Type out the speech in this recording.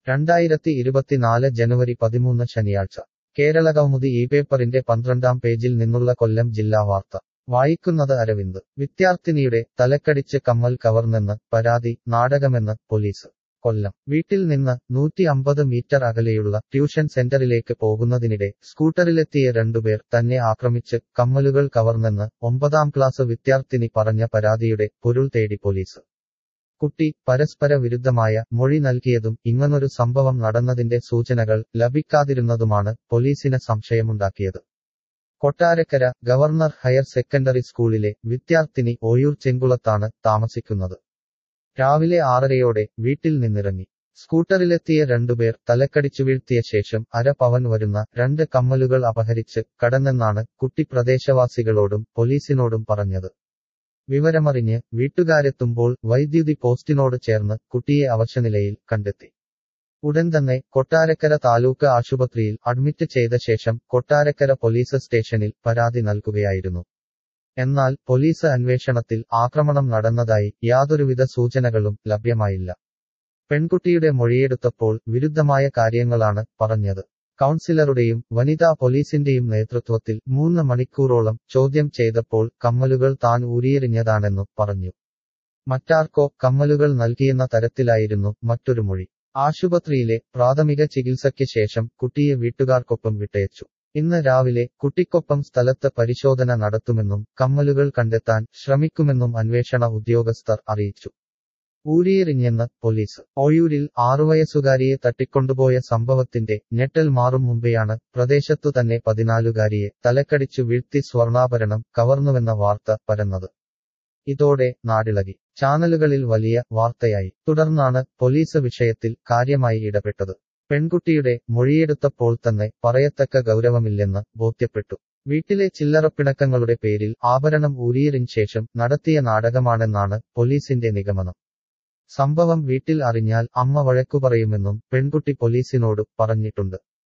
രണ്ടായിരത്തി ഇരുപത്തിനാല് ജനുവരി പതിമൂന്ന് ശനിയാഴ്ച കേരളകൗമുദി ഈ പേപ്പറിന്റെ പന്ത്രണ്ടാം പേജിൽ നിന്നുള്ള കൊല്ലം ജില്ലാ വാർത്ത വായിക്കുന്നത് അരവിന്ദ് വിദ്യാർത്ഥിനിയുടെ തലക്കടിച്ച് കമ്മൽ കവർന്നെന്ന് പരാതി നാടകമെന്ന് പോലീസ് കൊല്ലം വീട്ടിൽ നിന്ന് നൂറ്റി അമ്പത് മീറ്റർ അകലെയുള്ള ട്യൂഷൻ സെന്ററിലേക്ക് പോകുന്നതിനിടെ സ്കൂട്ടറിലെത്തിയ രണ്ടുപേർ തന്നെ ആക്രമിച്ച് കമ്മലുകൾ കവർന്നെന്ന് ഒമ്പതാം ക്ലാസ് വിദ്യാർത്ഥിനി പറഞ്ഞ പരാതിയുടെ പൊരുൾ തേടി പോലീസ് കുട്ടി പരസ്പര വിരുദ്ധമായ മൊഴി നൽകിയതും ഇങ്ങനൊരു സംഭവം നടന്നതിന്റെ സൂചനകൾ ലഭിക്കാതിരുന്നതുമാണ് പോലീസിന് സംശയമുണ്ടാക്കിയത് കൊട്ടാരക്കര ഗവർണർ ഹയർ സെക്കൻഡറി സ്കൂളിലെ വിദ്യാർത്ഥിനി ഓയൂർ ചെങ്കുളത്താണ് താമസിക്കുന്നത് രാവിലെ ആറരയോടെ വീട്ടിൽ നിന്നിറങ്ങി സ്കൂട്ടറിലെത്തിയ രണ്ടുപേർ തലക്കടിച്ചു വീഴ്ത്തിയ ശേഷം അര പവൻ വരുന്ന രണ്ട് കമ്മലുകൾ അപഹരിച്ച് കടന്നെന്നാണ് കുട്ടി പ്രദേശവാസികളോടും പോലീസിനോടും പറഞ്ഞത് വിവരമറിഞ്ഞ് വീട്ടുകാരെത്തുമ്പോൾ വൈദ്യുതി പോസ്റ്റിനോട് ചേർന്ന് കുട്ടിയെ അവശനിലയിൽ കണ്ടെത്തി ഉടൻ തന്നെ കൊട്ടാരക്കര താലൂക്ക് ആശുപത്രിയിൽ അഡ്മിറ്റ് ചെയ്ത ശേഷം കൊട്ടാരക്കര പോലീസ് സ്റ്റേഷനിൽ പരാതി നൽകുകയായിരുന്നു എന്നാൽ പോലീസ് അന്വേഷണത്തിൽ ആക്രമണം നടന്നതായി യാതൊരുവിധ സൂചനകളും ലഭ്യമായില്ല പെൺകുട്ടിയുടെ മൊഴിയെടുത്തപ്പോൾ വിരുദ്ധമായ കാര്യങ്ങളാണ് പറഞ്ഞത് കൗൺസിലറുടെയും വനിതാ പോലീസിന്റെയും നേതൃത്വത്തിൽ മൂന്ന് മണിക്കൂറോളം ചോദ്യം ചെയ്തപ്പോൾ കമ്മലുകൾ താൻ ഊരിയെറിഞ്ഞതാണെന്നു പറഞ്ഞു മറ്റാർക്കോ കമ്മലുകൾ നൽകിയെന്ന തരത്തിലായിരുന്നു മറ്റൊരു മൊഴി ആശുപത്രിയിലെ പ്രാഥമിക ചികിത്സയ്ക്ക് ശേഷം കുട്ടിയെ വീട്ടുകാർക്കൊപ്പം വിട്ടയച്ചു ഇന്ന് രാവിലെ കുട്ടിക്കൊപ്പം സ്ഥലത്ത് പരിശോധന നടത്തുമെന്നും കമ്മലുകൾ കണ്ടെത്താൻ ശ്രമിക്കുമെന്നും അന്വേഷണ ഉദ്യോഗസ്ഥർ അറിയിച്ചു ഊരിയെറിഞ്ഞെന്ന് പോലീസ് ഓയൂരിൽ ആറുവയസ്സുകാരിയെ തട്ടിക്കൊണ്ടുപോയ സംഭവത്തിന്റെ ഞെട്ടൽ മാറും മുമ്പെയാണ് പ്രദേശത്തു തന്നെ പതിനാലുകാരിയെ തലക്കടിച്ചു വീഴ്ത്തി സ്വർണാഭരണം കവർന്നുവെന്ന വാർത്ത പരന്നത് ഇതോടെ നാടിളകി ചാനലുകളിൽ വലിയ വാർത്തയായി തുടർന്നാണ് പോലീസ് വിഷയത്തിൽ കാര്യമായി ഇടപെട്ടത് പെൺകുട്ടിയുടെ മൊഴിയെടുത്തപ്പോൾ തന്നെ പറയത്തക്ക ഗൗരവമില്ലെന്ന് ബോധ്യപ്പെട്ടു വീട്ടിലെ ചില്ലറപ്പിണക്കങ്ങളുടെ പേരിൽ ആഭരണം ഊരിയതിന് ശേഷം നടത്തിയ നാടകമാണെന്നാണ് പോലീസിന്റെ നിഗമനം സംഭവം വീട്ടിൽ അറിഞ്ഞാൽ അമ്മ വഴക്കു പറയുമെന്നും പെൺകുട്ടി പോലീസിനോട് പറഞ്ഞിട്ടുണ്ട്